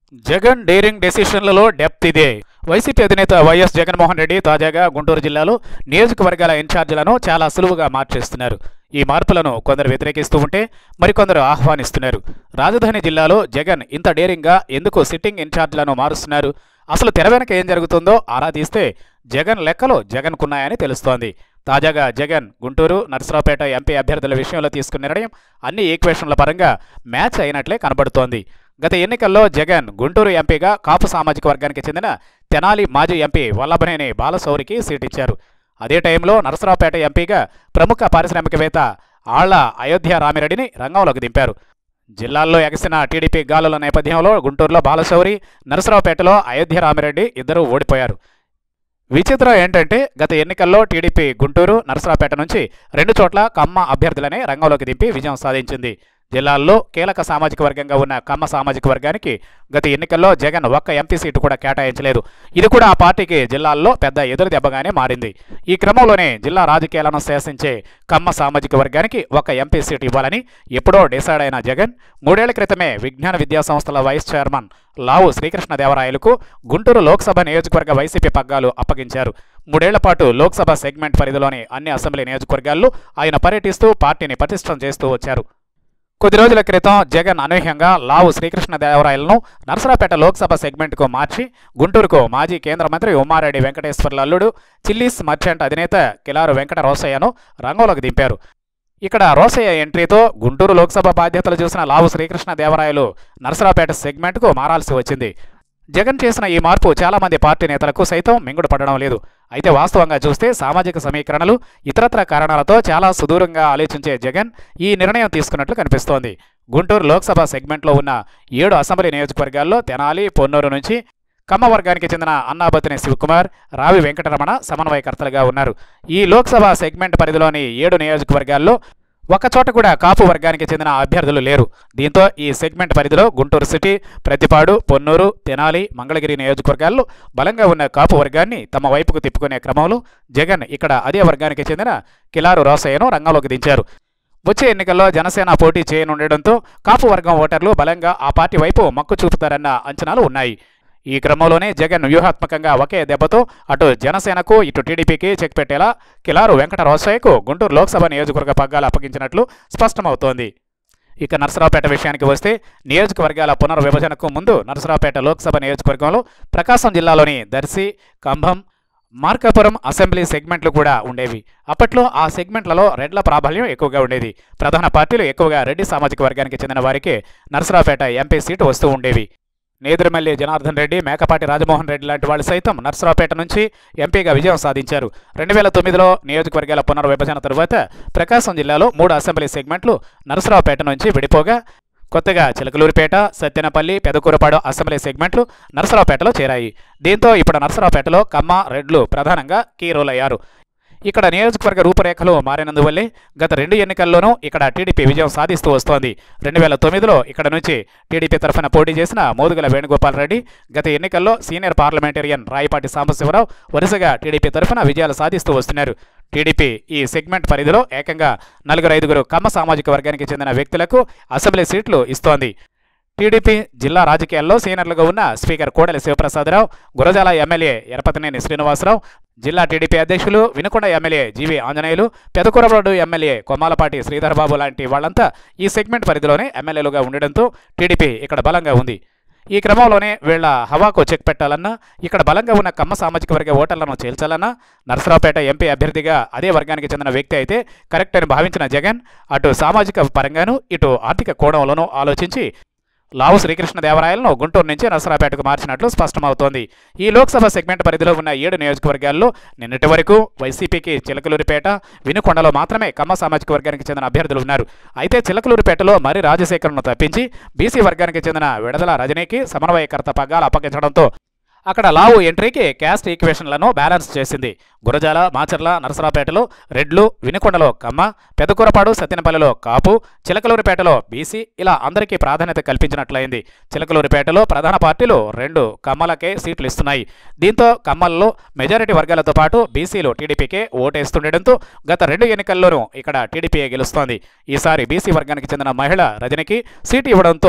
Jagan daring డెసిషన్లలో depth ఇదే వైసీపీ అధినేత వైఎస్ జగన్మోహన్ రెడ్డి తాజాగా గుంటూరు జిల్లాలో నియోజకవర్గాల ఇన్ఛార్జీలను చాలా సులువుగా మార్చేస్తున్నారు ఈ మార్పులను కొందరు వ్యతిరేకిస్తూ ఉంటే మరికొందరు ఆహ్వానిస్తున్నారు రాజధాని జిల్లాలో జగన్ ఇంత డేరింగ్గా ఎందుకు సిట్టింగ్ ఇన్ఛార్జీలను మారుస్తున్నారు అసలు తెర వెనక ఏం జరుగుతుందో ఆరా తీస్తే జగన్ లెక్కలు జగన్కున్నాయని తెలుస్తోంది తాజాగా జగన్ గుంటూరు నరసరావుపేట ఎంపీ అభ్యర్థుల విషయంలో తీసుకున్న నిర్ణయం అన్ని ఈక్వేషన్ల పరంగా మ్యాచ్ అయినట్లే కనబడుతోంది గత ఎన్నికల్లో జగన్ గుంటూరు ఎంపీగా కాపు సామాజిక వర్గానికి చెందిన తెనాలి మాజీ ఎంపీ వల్లభనేని బాలశౌరికి సీట్ ఇచ్చారు అదే టైంలో నరసరావుపేట ఎంపీగా ప్రముఖ పారిశ్రామికవేత్త ఆళ్ల అయోధ్య రామిరెడ్డిని రంగంలోకి దింపారు జిల్లాల్లో ఎగసిన టీడీపీ గాలుల నేపథ్యంలో గుంటూరులో బాలశౌరి నరసరావుపేటలో అయోధ్య రామిరెడ్డి ఇద్దరూ ఓడిపోయారు విచిత్రం ఏంటంటే గత ఎన్నికల్లో టీడీపీ గుంటూరు నరసరావుపేట నుంచి రెండు చోట్ల కమ్మ అభ్యర్థులనే రంగంలోకి దింపి విజయం సాధించింది జిల్లాల్లో కీలక సామాజిక వర్గంగా ఉన్న కమ్మ సామాజిక వర్గానికి గత ఎన్నికల్లో జగన్ ఒక్క ఎంపీ సీటు కూడా కేటాయించలేదు ఇది కూడా ఆ పార్టీకి జిల్లాల్లో పెద్ద ఎదురు దెబ్బగానే మారింది ఈ క్రమంలోనే జిల్లా రాజకీయాలను శాసించే కమ్మ సామాజిక వర్గానికి ఒక ఎంపీ సీటు ఇవ్వాలని ఎప్పుడో డిసైడ్ అయిన జగన్ మూడేళ్ల క్రితమే విజ్ఞాన విద్యా సంస్థల వైస్ చైర్మన్ లావు శ్రీకృష్ణదేవరాయలకు గుంటూరు లోక్సభ నియోజకవర్గ వైసీపీ పగ్గాలు అప్పగించారు మూడేళ్ల పాటు లోక్సభ సెగ్మెంట్ పరిధిలోని అన్ని అసెంబ్లీ నియోజకవర్గాల్లో ఆయన పర్యటిస్తూ పార్టీని పటిష్టం చేస్తూ వచ్చారు కొద్ది రోజుల క్రితం జగన్ అనూహ్యంగా లావు శ్రీకృష్ణదేవరాయలను నరసరావుపేట లోక్సభ సెగ్మెంట్కు మార్చి గుంటూరుకు మాజీ కేంద్ర మంత్రి ఉమ్మారెడ్డి వెంకటేశ్వర్ల అల్లుడు చిల్లీస్ మర్చెంట్ అధినేత కిలారు వెంకట రోసయ్యను రంగంలోకి దింపారు ఇక్కడ రోసయ్య ఎంట్రీతో గుంటూరు లోక్సభ బాధ్యతలు చూసిన లావు శ్రీకృష్ణదేవరాయలు నరసరావుపేట సెగ్మెంట్కు మారాల్సి వచ్చింది జగన్ చేసిన ఈ మార్పు చాలా మంది పార్టీ నేతలకు సైతం మింగుడు పడడం లేదు అయితే వాస్తవంగా చూస్తే సామాజిక సమీకరణలు ఇతరత్ర కారణాలతో చాలా సుదూరంగా ఆలోచించే జగన్ ఈ నిర్ణయం తీసుకున్నట్లు కనిపిస్తోంది గుంటూరు లోక్సభ సెగ్మెంట్లో ఉన్న ఏడు అసెంబ్లీ నియోజకవర్గాల్లో తెనాలి పొన్నూరు నుంచి కమ్మ వర్గానికి చెందిన అన్నాబతిని శివకుమార్ రావి వెంకటరమణ సమన్వయకర్తలుగా ఉన్నారు ఈ లోక్సభ సెగ్మెంట్ పరిధిలోని ఏడు నియోజకవర్గాల్లో ఒక చోట కూడా కాపు వర్గానికి చెందిన అభ్యర్థులు లేరు దీంతో ఈ సెగ్మెంట్ పరిధిలో గుంటూరు సిటీ ప్రతిపాడు పొన్నూరు తెనాలి మంగళగిరి నియోజకవర్గాల్లో బలంగా ఉన్న కాపు వర్గాన్ని తమ వైపుకు తిప్పుకునే క్రమంలో జగన్ ఇక్కడ అదే వర్గానికి చెందిన కిలారు రోసయ్యను రంగంలోకి దించారు వచ్చే ఎన్నికల్లో జనసేన పోటీ చేయనుండడంతో కాపు వర్గం ఓటర్లు బలంగా ఆ పార్టీ వైపు మక్కు చూపుతారన్న అంచనాలు ఉన్నాయి ఈ క్రమంలోనే జగన్ వ్యూహాత్మకంగా ఒకే దెబ్బతో అటు జనసేనకు ఇటు టీడీపీకి చెక్ పెట్టేలా కిలారు వెంకట రోసయ్యకు గుంటూరు లోక్సభ నియోజకవర్గ పగ్గాలు అప్పగించినట్లు స్పష్టమవుతోంది ఇక నరసరావుపేట విషయానికి వస్తే నియోజకవర్గాల పునర్విభజనకు ముందు నరసరావుపేట లోక్సభ నియోజకవర్గంలో ప్రకాశం జిల్లాలోని దర్శి కంభం మార్కాపురం అసెంబ్లీ సెగ్మెంట్లు కూడా ఉండేవి అప్పట్లో ఆ సెగ్మెంట్లలో రెడ్ల ప్రాబల్యం ఎక్కువగా ఉండేది ప్రధాన పార్టీలు ఎక్కువగా రెడ్డి సామాజిక వర్గానికి చెందిన వారికి నరసరావుపేట ఎంపీ సీటు వస్తూ ఉండేవి నేదురుమల్లి జనార్దన్ రెడ్డి మేకపాటి రాజమోహన్ రెడ్డి లాంటి వాళ్ళు సైతం నర్సరావుపేట నుంచి ఎంపీగా విజయం సాధించారు రెండు వేల తొమ్మిదిలో నియోజకవర్గాల పునర్విభజన తరువాత ప్రకాశం జిల్లాలో మూడు అసెంబ్లీ సెగ్మెంట్లు నరసరావుపేట నుంచి విడిపోగా కొత్తగా చిలకలూరిపేట సత్తెనపల్లి పెదకూరపాడు అసెంబ్లీ సెగ్మెంట్లు నరసరావుపేటలో చేరాయి దీంతో ఇప్పుడు నరసరావుపేటలో కమ్మ రెడ్లు ప్రధానంగా కీ రోల్ అయ్యారు ఇక్కడ నియోజకవర్గ రూపురేఖలు మారినందువల్లే గత రెండు ఎన్నికల్లోనూ ఇక్కడ టీడీపీ విజయం సాధిస్తూ వస్తోంది రెండు వేల తొమ్మిదిలో ఇక్కడ నుంచి టీడీపీ తరఫున పోటీ చేసిన మోదుగల వేణుగోపాల్ రెడ్డి గత ఎన్నికల్లో సీనియర్ పార్లమెంటేరియన్ రాయపాటి సాంబశివరావు వరుసగా టీడీపీ తరఫున విజయాలు సాధిస్తూ వస్తున్నారు టీడీపీ ఈ సెగ్మెంట్ పరిధిలో ఏకంగా నలుగురు ఐదుగురు కమ్మ సామాజిక వర్గానికి చెందిన వ్యక్తులకు అసెంబ్లీ సీట్లు ఇస్తోంది టీడీపీ జిల్లా రాజకీయాల్లో సీనియర్లుగా ఉన్న స్పీకర్ కోడెల శివప్రసాదరావు గురజాల ఎమ్మెల్యే ఎరపతినేని శ్రీనివాసరావు జిల్లా టీడీపీ అధ్యక్షులు Vinukonda MLA G V Anjaneyulu Pedakurapadu MLA Kommalapati Sridhar Babu లాంటి వాళ్ళంతా ఈ సెగ్మెంట్ పరిధిలోనే ఎమ్మెల్యేలుగా ఉండడంతో టీడీపీ ఇక్కడ బలంగా ఉంది ఈ క్రమంలోనే వీళ్ల హవాకు చెక్ పెట్టాలన్నా ఇక్కడ బలంగా ఉన్న కమ్మ సామాజిక వర్గ ఓటర్లను చేల్చాలన్నా నరసరావుపేట ఎంపీ అభ్యర్థిగా అదే వర్గానికి చెందిన వ్యక్తి అయితే కరెక్ట్ అని భావించిన జగన్ అటు సామాజిక పరంగానూ ఇటు ఆర్థిక కోణంలోనూ ఆలోచించి లావు శ్రీకృష్ణదేవరాయలను గుంటూరు నుంచి నరసరావుపేటకు మార్చినట్లు స్పష్టమవుతోంది ఈ లోక్సభ సెగ్మెంట్ పరిధిలో ఉన్న ఏడు నియోజకవర్గాల్లో నిన్నటి వరకు వైసీపీకి చిలకలూరిపేట వినుకొండలో మాత్రమే కమ్మ సామాజిక వర్గానికి చెందిన అభ్యర్థులు ఉన్నారు అయితే చిలకలూరిపేటలో మరి రాజశేఖర్ను తప్పించి బీసీ వర్గానికి చెందిన విడదల రజనీకి సమన్వయకర్త పగ్గాలు అప్పగించడంతో అక్కడ లావు ఎంట్రీకి క్యాస్ట్ ఈక్వేషన్లను బ్యాలెన్స్ చేసింది గురజాల మాచర్ల నరసరావుపేటలో రెడ్లు వినుకొండలో కమ్మ పెదకూరపాడు సత్యనపల్లిలో కాపు చిలకలూరిపేటలో బీసీ ఇలా అందరికీ ప్రాధాన్యత కల్పించినట్లయింది చిలకలూరిపేటలో ప్రధాన పార్టీలు రెండు కమ్మలకే సీట్లు ఇస్తున్నాయి దీంతో కమ్మల్లో మెజారిటీ వర్గాలతో పాటు బీసీలు టీడీపీకే ఓటేస్తుండటంతో గత రెండు ఎన్నికల్లోనూ ఇక్కడ టీడీపీయే గెలుస్తోంది ఈసారి బీసీ వర్గానికి చెందిన మహిళ రజనికి సీటు ఇవ్వడంతో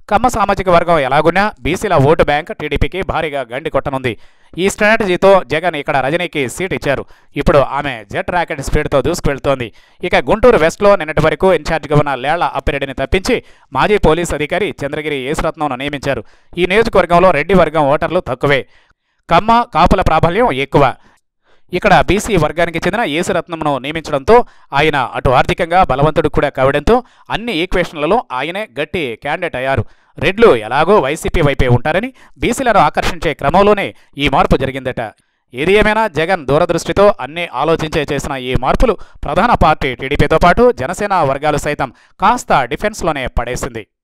కమ్మ సామాజిక వర్గం ఎలాగున్నా బీసీల ఓటు బ్యాంక్ టీడీపీకి భారీగా గండి కొట్టనుంది ఈ స్ట్రాటజీతో జగన్ ఇక్కడ రజనీకి సీట్ ఇచ్చారు ఇప్పుడు ఆమె జెట్ ర్యాకెట్ స్పీడ్తో దూసుకువెళ్తోంది ఇక గుంటూరు వెస్ట్లో నిన్నటి వరకు ఇన్ఛార్జిగా ఉన్న లేళ్ల అప్పిరెడ్డిని తప్పించి మాజీ పోలీస్ అధికారి చంద్రగిరి యేసురత్నంను నియమించారు ఈ నియోజకవర్గంలో రెడ్డి వర్గం ఓటర్లు తక్కువే కమ్మ కాపుల ప్రాబల్యం ఎక్కువ ఇక్కడ బీసీ వర్గానికి చెందిన యేసురత్నంను నియమించడంతో ఆయన అటు ఆర్థికంగా బలవంతుడు కూడా కావడంతో అన్ని ఈక్వేషన్లలో ఆయనే గట్టి క్యాండిడేట్ అయ్యారు రెడ్లు ఎలాగో వైసీపీ వైపే ఉంటారని బీసీలను ఆకర్షించే క్రమంలోనే ఈ మార్పు జరిగిందట ఏది ఏమైనా జగన్ దూరదృష్టితో అన్ని ఆలోచించే చేసిన ఈ మార్పులు ప్రధాన పార్టీ టీడీపీతో పాటు జనసేన వర్గాలు సైతం కాస్త డిఫెన్స్లోనే పడేసింది